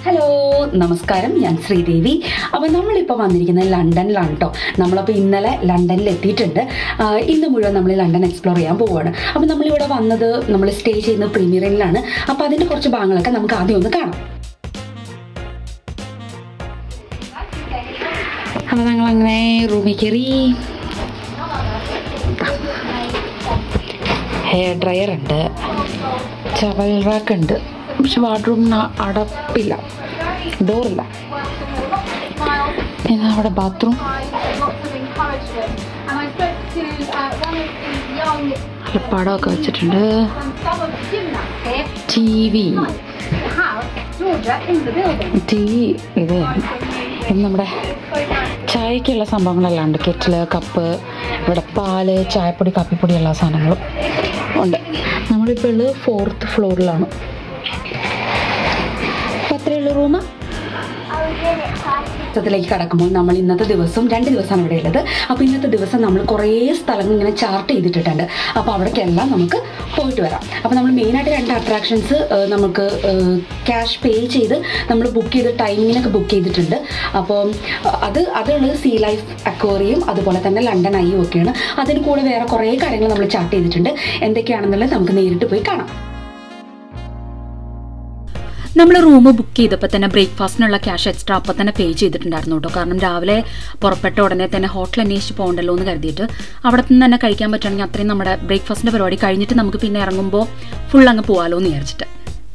hello നമസ്കാരം ഞാൻ ശ്രീദേവി അപ്പോൾ നമ്മളിപ്പോൾ വന്നിരിക്കുന്നത് ലണ്ടനിലാണ് കേട്ടോ നമ്മളപ്പോൾ ഇന്നലെ ലണ്ടനിൽ എത്തിയിട്ടുണ്ട് ആ, ഇന്ന് മുഴുവൻ നമ്മൾ ലണ്ടൻ എക്സ്പ്ലോർ ചെയ്യാൻ പോവുകയാണ് അപ്പോൾ നമ്മളിവിടെ വന്നത് നമ്മൾ സ്റ്റേ ചെയ്യുന്നത് പ്രീമിയറിലാണ് അപ്പോൾ അതിൻ്റെ കുറച്ച് ഭാഗങ്ങളൊക്കെ നമുക്ക് ആദ്യം ഒന്ന് കാണാം അപ്പോൾ ഞങ്ങളങ്ങനെ റൂമിൽ കയറി ഹെയർ ഡ്രയർ ഉണ്ട് ചവൽ റാക്ക് ഉണ്ട് പക്ഷെ വാർഡ്റൂമിന് അടപ്പില്ല ഡോറില്ല പിന്നെ അവിടെ ബാത്റൂം പടമൊക്കെ വെച്ചിട്ടുണ്ട് ടി വി ടി വി ഇത് ഇത് നമ്മുടെ ചായക്കുള്ള സംഭവങ്ങളെല്ലാം ഉണ്ട് കെറ്റില് കപ്പ് ഇവിടെ പാല് ചായപ്പൊടി കാപ്പിപ്പൊടി എല്ലാ സാധനങ്ങളും ഉണ്ട് നമ്മളിപ്പോൾ ഉള്ളത് ഫോർത്ത് ഫ്ലോറിലാണ് അപ്പോൾ അത്രയേ ഉള്ളൂ റൂമ് ത്തിലേക്ക് കടക്കുമ്പോൾ നമ്മൾ ഇന്നത്തെ ദിവസം രണ്ട് ദിവസമാണ് ഇവിടെ ഉള്ളത് അപ്പോൾ ഇന്നത്തെ ദിവസം നമ്മൾ കുറേ സ്ഥലങ്ങൾ ഇങ്ങനെ ചാർട്ട് ചെയ്തിട്ടിട്ടുണ്ട് അപ്പോൾ അവിടേക്കെല്ലാം നമുക്ക് പോയിട്ട് വരാം അപ്പോൾ നമ്മൾ മെയിനായിട്ട് രണ്ട് അട്രാക്ഷൻസ് നമുക്ക് ക്യാഷ് പേ ചെയ്ത് നമ്മൾ ബുക്ക് ചെയ്ത് ടൈമിനൊക്കെ ബുക്ക് ചെയ്തിട്ടുണ്ട് അപ്പോൾ അത് അതുള്ളത് സീ ലൈഫ് അക്വേറിയം അതുപോലെ തന്നെ ലണ്ടൻ ഐയും ഒക്കെയാണ് അതിന് കൂടെ വേറെ കുറേ കാര്യങ്ങൾ നമ്മൾ ചാർട്ട് ചെയ്തിട്ടുണ്ട് എന്തൊക്കെയാണെന്നുള്ളത് നമുക്ക് നേരിട്ട് പോയി കാണാം നമ്മൾ റൂം ബുക്ക് ചെയ്തപ്പോൾ തന്നെ ബ്രേക്ക്ഫാസ്റ്റിനുള്ള ക്യാഷ് എക്സ്ട്രാ അപ്പം തന്നെ പേ ചെയ്തിട്ടുണ്ടായിരുന്നു കേട്ടോ കാരണം രാവിലെ പുറപ്പെട്ട ഉടനെ തന്നെ ഹോട്ടൽ അന്വേഷിച്ച് പോകണ്ടല്ലോ എന്ന് കരുതിയിട്ട് അവിടെ നിന്ന് തന്നെ കഴിക്കാൻ പറ്റുകയാണെങ്കിൽ അത്രയും നമ്മുടെ ബ്രേക്ക്ഫാസ്റ്റിൻ്റെ പരിപാടി കഴിഞ്ഞിട്ട് നമുക്ക് പിന്നെ ഇറങ്ങുമ്പോൾ ഫുൾ അങ്ങ് പോകാമല്ലോ എന്ന് വിചാരിച്ചിട്ട്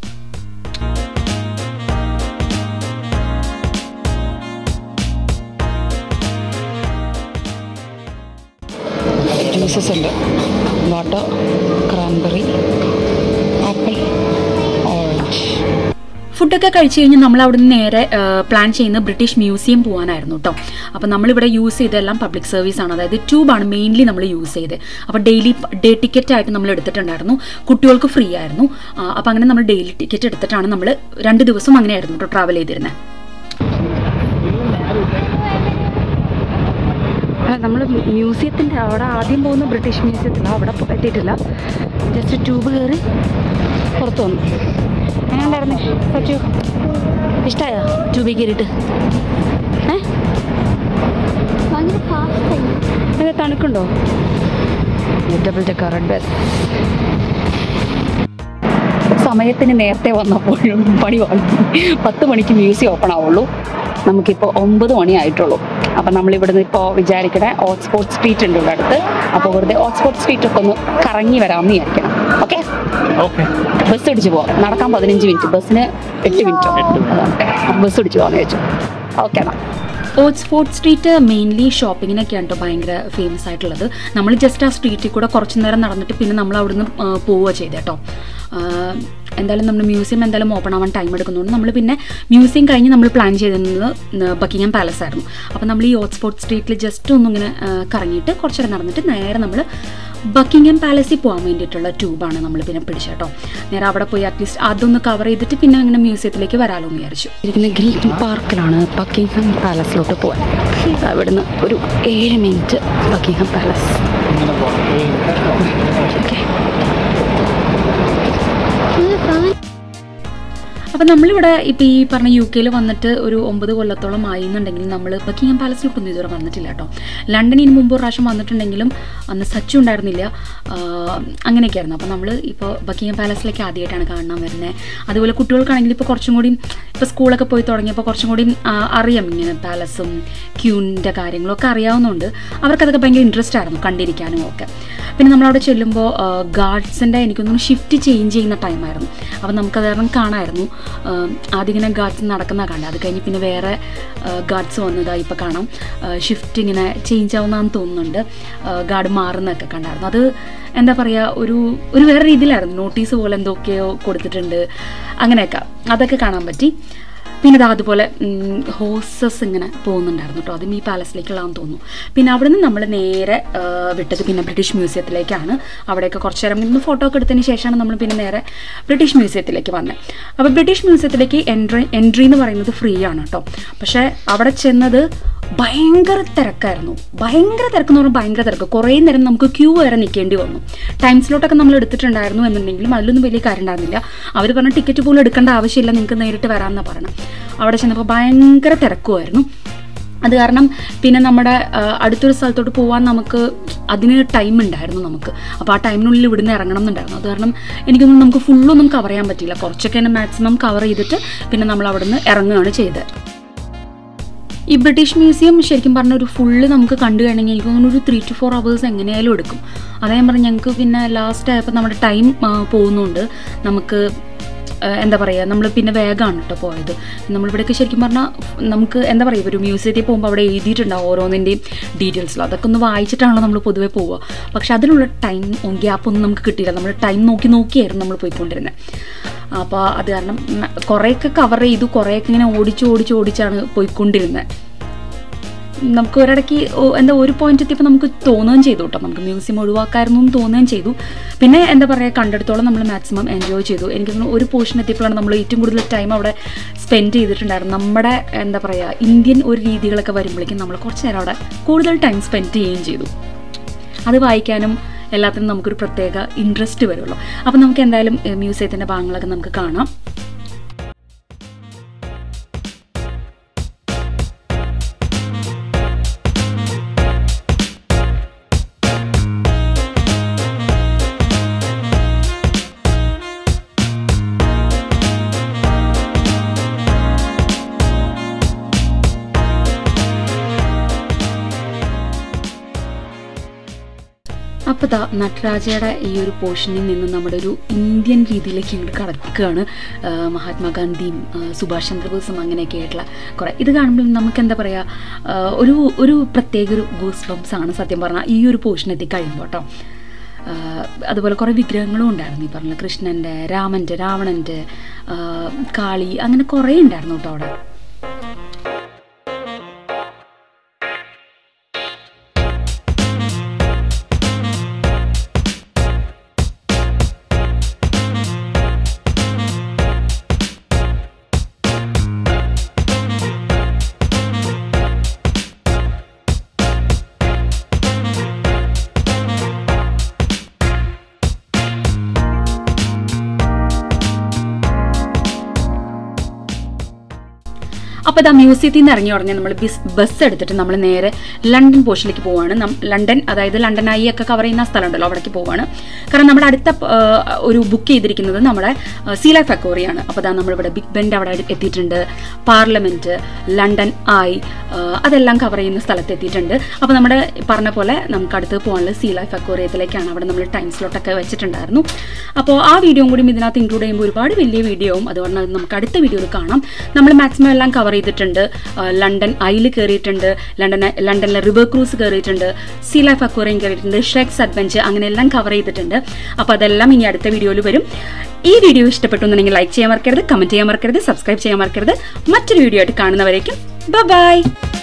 ജ്യൂസസ് ഉണ്ട് വാട്ടർ ക്രാൻബെറി ആപ്പിൾ ഓറഞ്ച് ഫുഡൊക്കെ കഴിച്ച് കഴിഞ്ഞ് നമ്മൾ അവിടെ നിന്ന് നേരെ പ്ലാൻ ചെയ്യുന്ന ബ്രിട്ടീഷ് മ്യൂസിയം പോകാനായിരുന്നു കേട്ടോ അപ്പോൾ നമ്മളിവിടെ യൂസ് ചെയ്തെല്ലാം പബ്ലിക് സർവീസ് ആണ് അതായത് ട്യൂബാണ് മെയിൻലി നമ്മൾ യൂസ് ചെയ്ത് അപ്പോൾ ഡെയിലി ഡേ ടിക്കറ്റ് ആയിട്ട് നമ്മൾ എടുത്തിട്ടുണ്ടായിരുന്നു കുട്ടികൾക്ക് ഫ്രീ ആയിരുന്നു അപ്പോൾ അങ്ങനെ നമ്മൾ ഡെയിലി ടിക്കറ്റ് എടുത്തിട്ടാണ് നമ്മൾ രണ്ട് ദിവസം അങ്ങനെയായിരുന്നു കേട്ടോ ട്രാവൽ ചെയ്തിരുന്നത് അല്ല നമ്മൾ മ്യൂസിയത്തിൻ്റെ അവിടെ ആദ്യം പോകുന്ന ബ്രിട്ടീഷ് മ്യൂസിയത്തിലാണ് അവിടെ പോ- എത്തിയിട്ടില്ല ജസ്റ്റ് ട്യൂബ് കയറി പുറത്ത് വന്നു എങ്ങനെ ഉണ്ടായിരുന്നു സച്ചു ഇഷ്ടമായോ ട്യൂബിൽ കയറിയിട്ട് ഏ അതെ തണുക്കുണ്ടോ ഡബിൾ ഡെക്കർ ബസ് സമയത്തിന് നേരത്തെ വന്നപ്പോഴും പണി വാങ്ങി പത്ത് മണിക്ക് മ്യൂസിയം ഓപ്പൺ ആവുള്ളൂ നമുക്കിപ്പോൾ ഒമ്പത് മണി ആയിട്ടുള്ളൂ അപ്പം നമ്മൾ ഇവിടുന്ന് ഇപ്പോൾ വിചാരിക്കണേ ഓക്സ്ഫോർഡ് സ്ട്രീറ്റ് ഉണ്ട് ഇവിടെ അടുത്ത് അപ്പോൾ വെറുതെ ഓക്സ്ഫോർഡ് സ്ട്രീറ്റ് ഒക്കെ ഒന്ന് കറങ്ങി വരാമെന്ന് വിചാരിക്കണം ഓക്കെ ഓക്കെ ബസ് പിടിച്ച് പോവാം നടക്കാൻ പതിനഞ്ച് മിനിറ്റ് ബസ്സിന് എട്ട് മിനിറ്റ് ബസ് പിടിച്ച് പോകാമെന്ന് വിചാരിച്ചു ഓക്കെ എന്നാൽ ഓക്സ്ഫോർഡ് സ്ട്രീറ്റ് മെയിൻലി ഷോപ്പിങ്ങിനൊക്കെയാണ് കേട്ടോ ഭയങ്കര ഫേമസ് ആയിട്ടുള്ളത് നമ്മൾ ജസ്റ്റ് ആ സ്ട്രീറ്റിൽ കൂടെ കുറച്ച് നേരം നടന്നിട്ട് പിന്നെ നമ്മൾ അവിടുന്ന് ആ, പോവുക ചെയ്ത് കേട്ടോ ആ, എന്തായാലും നമ്മൾ മ്യൂസിയം എന്തായാലും ഓപ്പൺ ആവാൻ ടൈം എടുക്കുന്നതുകൊണ്ട് നമ്മൾ പിന്നെ മ്യൂസിയം കഴിഞ്ഞ് നമ്മൾ പ്ലാൻ ചെയ്തിരുന്നത് ബക്കിംഗം പാലസ് ആയിരുന്നു അപ്പോൾ നമ്മൾ ഈ ഓക്സ്ഫോർഡ് സ്ട്രീറ്റിൽ ജസ്റ്റ് ഒന്നിങ്ങനെ ആ, കറങ്ങിയിട്ട് കുറച്ച് നേരം നടന്നിട്ട് നേരെ നമ്മൾ ബക്കിംഗം പാലസിൽ പോകാൻ വേണ്ടിയിട്ടുള്ള ട്യൂബാണ് നമ്മൾ പിന്നെ പിടിച്ചത് കേട്ടോ നേരെ അവിടെ പോയി അറ്റ്ലീസ്റ്റ് അതൊന്ന് കവർ ചെയ്തിട്ട് പിന്നെ അങ്ങനെ മ്യൂസിയത്തിലേക്ക് വരാമല്ലോ എന്ന് വിചാരിച്ചു ഇരിക്കുന്ന ഗ്രീൻ പാർക്കിലാണ് ബക്കിംഗ്ഹാം പാലസിലോട്ട് പോകാൻ അവിടുന്ന് ഒരു ഏഴ് മിനിറ്റ് ബക്കിംഗ്ഹാം പാലസ് ഓക്കെ അപ്പം നമ്മളിവിടെ ഇപ്പം ഈ പറഞ്ഞ യു കെയിൽ വന്നിട്ട് ഒരു ഒമ്പത് കൊല്ലത്തോളം ആയി എന്നുണ്ടെങ്കിൽ നമ്മൾ ബക്കിംഗം പാലസിലോട്ടൊന്നും ഇതുവരെ വന്നിട്ടില്ല കേട്ടോ ലണ്ടനിന് മുമ്പ് ഒരു പ്രാവശ്യം വന്നിട്ടുണ്ടെങ്കിലും അന്ന് സച്ചു ഉണ്ടായിരുന്നില്ല ആഹ് അങ്ങനെയൊക്കെയായിരുന്നു അപ്പോൾ നമ്മൾ ഇപ്പോൾ ബക്കിംഗം പാലസിലേക്ക് ആദ്യമായിട്ടാണ് കാണാൻ വരുന്നത് അതുപോലെ കുട്ടികൾക്കാണെങ്കിൽ ഇപ്പോൾ കുറച്ചും കൂടി ഇപ്പോൾ സ്കൂളൊക്കെ പോയി തുടങ്ങിയപ്പോൾ കുറച്ചും കൂടി ആ, അറിയാം ഇങ്ങനെ പാലസും ക്യൂണിൻ്റെ കാര്യങ്ങളൊക്കെ അറിയാവുന്നതുകൊണ്ട് അവർക്കതൊക്കെ ഭയങ്കര ഇൻട്രസ്റ്റ് ആയിരുന്നു കണ്ടിരിക്കാനും ഒക്കെ പിന്നെ നമ്മളവിടെ ചെല്ലുമ്പോൾ ഗാർഡ്സിൻ്റെ എനിക്കൊന്നും ഷിഫ്റ്റ് ചേഞ്ച് ചെയ്യുന്ന ടൈമായിരുന്നു അപ്പോൾ നമുക്കത് കാരണം കാണാമായിരുന്നു ആഹ് ആദ്യം ഇങ്ങനെ ഗാർഡ്സ് നടക്കുന്ന കണ്ടത് അത് കഴിഞ്ഞ് പിന്നെ വേറെ ഗാർഡ്സ് വന്നതായി ഇപ്പോൾ കാണാം ഷിഫ്റ്റ് ഇങ്ങനെ ചേഞ്ച് ആവുന്നതെന്ന് തോന്നുന്നുണ്ട് ഗാർഡ് മാറുന്നതൊക്കെ കണ്ടായിരുന്നു അത് എന്താ പറയുക ഒരു ഒരു വേറെ രീതിയിലായിരുന്നു നോട്ടീസ് പോലെ എന്തൊക്കെയോ കൊടുത്തിട്ടുണ്ട് അങ്ങനെയൊക്കെ അതൊക്കെ കാണാൻ പറ്റി പിന്നെ ഇതാ അതുപോലെ ഹോസസ് ഇങ്ങനെ പോകുന്നുണ്ടായിരുന്നു കേട്ടോ അതും ഈ പാലസിലേക്കുള്ളതാന്ന് തോന്നുന്നു പിന്നെ അവിടെ നിന്ന് നമ്മൾ നേരെ ആ, വിട്ടത് പിന്നെ ബ്രിട്ടീഷ് മ്യൂസിയത്തിലേക്കാണ് അവിടെയൊക്കെ കുറച്ച് നേരം നിന്ന് ഫോട്ടോ ഒക്കെ എടുത്തതിന് ശേഷമാണ് നമ്മൾ പിന്നെ നേരെ ബ്രിട്ടീഷ് മ്യൂസിയത്തിലേക്ക് വന്നത് അപ്പോൾ ബ്രിട്ടീഷ് മ്യൂസിയത്തിലേക്ക് എൻട്രി എൻട്രി എന്ന് പറയുന്നത് ഫ്രീ ആണ് കേട്ടോ പക്ഷേ അവിടെ ചെന്നത് ഭയങ്കര തിരക്കായിരുന്നു ഭയങ്കര തിരക്കെന്ന് പറഞ്ഞാൽ ഭയങ്കര തിരക്ക് കുറേ നേരം നമുക്ക് ക്യൂ വരെ നിൽക്കേണ്ടി വന്നു ടൈം സ്ലോട്ടൊക്കെ നമ്മൾ എടുത്തിട്ടുണ്ടായിരുന്നു എന്നുണ്ടെങ്കിലും അതിലൊന്നും വലിയ കാര്യം ഉണ്ടായിരുന്നില്ല അവർ പറഞ്ഞ ടിക്കറ്റ് പോലും എടുക്കേണ്ട ആവശ്യമില്ല നിങ്ങൾക്ക് നേരിട്ട് വരാമെന്നാണ് പറയണം അവിടെ ചെന്നപ്പോൾ ഭയങ്കര തിരക്കുമായിരുന്നു അത് കാരണം പിന്നെ നമ്മുടെ ആ, അടുത്തൊരു സ്ഥലത്തോട്ട് പോകാൻ നമുക്ക് അതിന് ടൈം ഉണ്ടായിരുന്നു നമുക്ക് അപ്പോൾ ആ ടൈമിനുള്ളിൽ ഇവിടുന്ന് ഇറങ്ങണം എന്നുണ്ടായിരുന്നു അത് കാരണം എനിക്കൊന്നും നമുക്ക് ഫുള്ളൊന്നും കവർ ചെയ്യാൻ പറ്റില്ല കുറച്ചൊക്കെ തന്നെ മാക്സിമം കവർ ചെയ്തിട്ട് പിന്നെ നമ്മൾ അവിടുന്ന് ഇറങ്ങുകയാണ് ചെയ്തത് ഈ ബ്രിട്ടീഷ് മ്യൂസിയം ശരിക്കും പറഞ്ഞ ഒരു ഫുള്ള് നമുക്ക് കണ്ടു കഴിഞ്ഞെങ്കിൽ എനിക്ക് തോന്നുന്നു ഒരു ത്രീ ടു ഫോർ അവേഴ്സ് എങ്ങനെയായാലും എടുക്കും അതേ ഞാൻ പറഞ്ഞു ഞങ്ങൾക്ക് പിന്നെ ലാസ്റ്റ് ആയപ്പോൾ നമ്മുടെ ടൈം പോകുന്നുണ്ട് നമുക്ക് ആ, എന്താ പറയുക നമ്മൾ പിന്നെ വേഗമാണ് കേട്ടോ പോയത് നമ്മളിവിടെയൊക്കെ ശരിക്കും പറഞ്ഞാൽ നമുക്ക് എന്താ പറയുക ഒരു മ്യൂസിയത്തിൽ പോകുമ്പോൾ അവിടെ എഴുതിയിട്ടുണ്ടാവും ഓരോന്നിൻ്റെയും ഡീറ്റെയിൽസിൽ അതൊക്കെ ഒന്ന് വായിച്ചിട്ടാണല്ലോ നമ്മൾ പൊതുവേ പോവുക പക്ഷെ അതിനുള്ള ടൈം ഗ്യാപ്പ് ഒന്നും നമുക്ക് കിട്ടിയില്ല നമ്മൾ ടൈം നോക്കി നോക്കിയായിരുന്നു നമ്മൾ പോയിക്കൊണ്ടിരുന്നത് അപ്പോൾ അത് കാരണം മ- കുറേയൊക്കെ കവർ ചെയ്തു കുറേയൊക്കെ ഇങ്ങനെ ഓടിച്ച് ഓടിച്ച് ഓടിച്ചാണ് പോയിക്കൊണ്ടിരുന്നത് നമുക്ക് ഒരിടയ്ക്ക് ഓ- എന്താ ഒരു പോയിന്റ് എത്തിയപ്പോൾ നമുക്ക് തോന്നുകയും ചെയ്തു കേട്ടോ നമുക്ക് മ്യൂസിയം ഒഴിവാക്കായിരുന്നു എന്ന് തോന്നുകയും ചെയ്തു പിന്നെ എന്താ പറയുക കണ്ടെടുത്തോളം നമ്മൾ മാക്സിമം എൻജോയ് ചെയ്തു എനിക്ക് തോന്നുന്നു ഒരു പോർഷൻ എത്തിയപ്പോഴാണ് നമ്മൾ ഏറ്റവും കൂടുതൽ ടൈം അവിടെ സ്പെൻഡ് ചെയ്തിട്ടുണ്ടായിരുന്നു നമ്മുടെ എന്താ പറയുക ഇന്ത്യൻ ഒരു രീതികളൊക്കെ വരുമ്പോഴേക്കും നമ്മൾ കുറച്ച് നേരം അവിടെ കൂടുതൽ ടൈം സ്പെൻഡ് ചെയ്യുകയും ചെയ്തു അത് വായിക്കാനും എല്ലാത്തിനും നമുക്കൊരു പ്രത്യേക ഇൻട്രസ്റ്റ് വരുമല്ലോ അപ്പോൾ നമുക്ക് എന്തായാലും മ്യൂസിയത്തിൻ്റെ ഭാഗങ്ങളൊക്കെ നമുക്ക് കാണാം അപ്പോൾ ദാ നട്ടരാജയുടെ ഈ ഒരു പോർഷനിൽ നിന്ന് നമ്മുടെ ഒരു ഇന്ത്യൻ രീതിയിലേക്ക് ഇങ്ങോട്ട് കടക്കുകയാണ് ആ, മഹാത്മാഗാന്ധിയും ആ, സുഭാഷ് ചന്ദ്രബോസും അങ്ങനെയൊക്കെ ആയിട്ടുള്ള കുറേ ഇത് കാണുമ്പോൾ നമുക്ക് എന്താ പറയുക ആ, ഒരു ഒരു പ്രത്യേക ഒരു ഗൂസ് ബംസ് ആണ് സത്യം പറഞ്ഞാൽ ഈ ഒരു പോർഷൻ എത്തി കഴിയുമ്പോൾ കേട്ടോ ആ, അതുപോലെ കുറേ വിഗ്രഹങ്ങളും ഉണ്ടായിരുന്നു ഈ പറഞ്ഞ കൃഷ്ണൻ്റെ രാമൻ്റെ രാവണൻ്റെ ആ, കാളി അങ്ങനെ കുറേ ഉണ്ടായിരുന്നു കേട്ടോ അവിടെ അപ്പോൾ ഇതാ മ്യൂസിയത്തിൽ നിന്ന് ഇറങ്ങി ഉടനെ നമ്മൾ ബസ് ബസ് എടുത്തിട്ട് നമ്മൾ നേരെ ലണ്ടൻ പോർഷനിലേക്ക് പോവാണ് നം- ലണ്ടൻ അതായത് ലണ്ടൻ ഐ ഒക്കെ കവർ ചെയ്യുന്ന സ്ഥലമുണ്ടല്ലോ അവിടേക്ക് പോവാണ് കാരണം നമ്മുടെ അടുത്ത ആ, ഒരു ബുക്ക് ചെയ്തിരിക്കുന്നത് നമ്മുടെ സീ ലൈഫ് അക്കോറിയാണ് അപ്പോൾ അതാ നമ്മളിവിടെ ബിഗ് ബെൻഡ് അവിടെ എത്തിയിട്ടുണ്ട് പാർലമെൻറ്റ് ലണ്ടൻ ഐ ആ, അതെല്ലാം കവർ ചെയ്യുന്ന സ്ഥലത്ത് എത്തിയിട്ടുണ്ട് അപ്പോൾ നമ്മുടെ പറഞ്ഞ പോലെ നമുക്ക് അടുത്ത് പോകാനുള്ള സീ ലൈഫ് അക്കോറിയത്തിലേക്കാണ് അവിടെ നമ്മൾ ടൈം സ്ലോട്ടൊക്കെ വെച്ചിട്ടുണ്ടായിരുന്നു അപ്പോൾ ആ വീഡിയോയും കൂടി ഇതിനകത്ത് ഇൻക്ലൂഡ് ചെയ്യുമ്പോൾ ഒരുപാട് വലിയ വീഡിയോയും അതുകൊണ്ട് അത് നമുക്ക് അടുത്ത വീഡിയോയിൽ കാണാം നമ്മൾ മാക്സിമം എല്ലാം കവർ ചെയ്തിട്ടുണ്ട് ആ, ലണ്ടൻ ഐയിൽ കയറിയിട്ടുണ്ട് ലണ്ടൻ ലണ്ടനിലെ റിവർ ക്രൂസ് കയറിയിട്ടുണ്ട് സീ ലൈഫ് അക്വറിയം കയറിയിട്ടുണ്ട് ഷെക്സ് അഡ്വഞ്ചർ അങ്ങനെ എല്ലാം കവർ ചെയ്തിട്ടുണ്ട് അപ്പോൾ അതെല്ലാം ഇനി അടുത്ത വീഡിയോയിൽ വരും ഈ വീഡിയോ ഇഷ്ടപ്പെട്ടു എന്നുണ്ടെങ്കിൽ ലൈക്ക് ചെയ്യാൻ മറക്കരുത് കമൻറ്റ് ചെയ്യാൻ മറക്കരുത് സബ്സ്ക്രൈബ് ചെയ്യാൻ മറക്കരുത് മറ്റൊരു വീഡിയോ ആയിട്ട് കാണുന്നവരേക്കും ബൈ